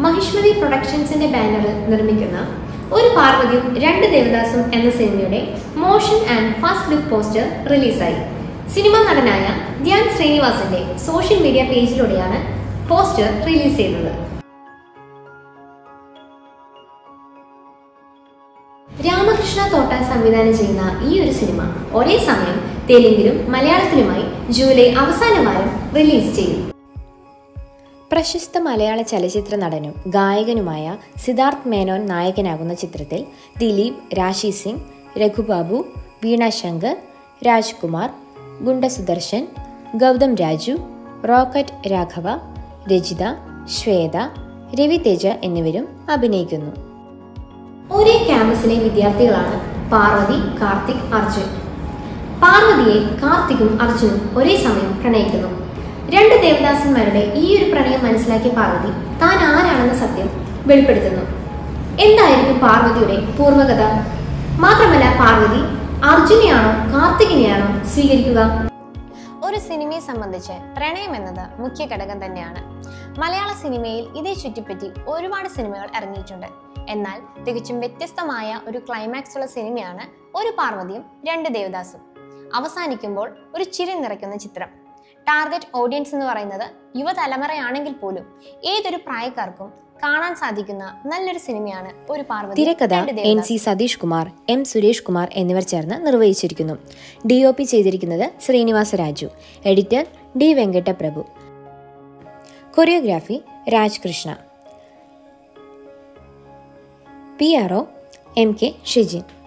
മഹിഷ്മതി പ്രൊഡക്ഷൻസിന്റെ ബാനറിൽ നിർമ്മിക്കുന്ന ഒരു പാർവതിയും രണ്ട് ദേവദാസും എന്ന സിനിമയുടെ motion and first look poster റിലീസായി സിനിമാ നടനായ ധ്യാൻ ശ്രീനിവാസന്റെ സോഷ്യൽ മീഡിയ പേജിലൂടെയാണ് പോസ്റ്റർ റിലീസ് ചെയ്തത് രാമകൃഷ്ണ തോട്ട സംവിധാനം ചെയ്യുന്ന ഈ ഒരു സിനിമ ഒരേ സമയം തെലുങ്കിലും മലയാളത്തിലുമായി ജൂലൈ അവസാന വാരം റിലീസ് ചെയ്യും പ്രശസ്ത മലയാള ചലച്ചിത്ര നടനും ഗായകനുമായ സിദ്ധാർത്ഥ് മേനോൻ നായകനാകുന്ന ചിത്രത്തിൽ ദിലീപ് രാശി സിംഗ് രഘുബാബു വീണ ശങ്കർ രാജ്കുമാർ ഗുണ്ട സുദർശൻ ഗൗതം രാജു റോക്കറ്റ് രാഘവ രജിത ശ്വേത രവി തേജ എന്നിവരും അഭിനയിക്കുന്നു ഒരേ ക്യാമ്പസിലെ വിദ്യാർത്ഥികളാണ് പാർവതി കാർത്തിക് അർജുൻ പാർവതിയെ കാർത്തികും അർജുനും ഒരേ സമയം പ്രണയിക്കുന്നു രണ്ട് ദേവദാസന്മാരുടെ ഈ ഒരു പ്രണയം മനസ്സിലാക്കിയ പാർവതി താൻ ആരാണെന്ന സത്യം വെളിപ്പെടുത്തുന്നു എന്തായിരിക്കും പാർവതിയുടെ പൂർവ്വകഥ മാത്രമല്ല പാർവതി അർജുനെയാണോ കാർത്തികിനെയാണോ സ്വീകരിക്കുക ഒരു സിനിമയെ സംബന്ധിച്ച് പ്രണയം എന്നത് മുഖ്യ ഘടകം തന്നെയാണ് മലയാള സിനിമയിൽ ഇതേ ചുറ്റിപ്പറ്റി ഒരുപാട് സിനിമകൾ ഇറങ്ങിയിട്ടുണ്ട് എന്നാൽ തികച്ചും വ്യത്യസ്തമായ ഒരു ക്ലൈമാക്സ് ഉള്ള സിനിമയാണ് ഒരു പാർവതിയും രണ്ട് ദേവദാസും അവസാനിക്കുമ്പോൾ ഒരു ചിരി നിറയ്ക്കുന്ന ചിത്രം ടാർഗറ്റ് ഓഡിയൻസ് എന്ന് പറയുന്നത് യുവതലമുറയാണെങ്കിൽ പോലും ഏതൊരു പ്രായക്കാർക്കും കാണാൻ സാധിക്കുന്ന നല്ലൊരു സിനിമയാണ് ഒരു പാർവതി തിരക്കഥ രണ്ട് N Devadas. C Satish Kumar M Suresh Kumar എന്നിവർ ചേർന്ന് നിർവഹിച്ചിരിക്കുന്നു ഡി ഒ പി ചെയ്തിരിക്കുന്നത് Srinivasa Raju editor D Venkataprabhu choreography Raj Krishna P R O M K Shijin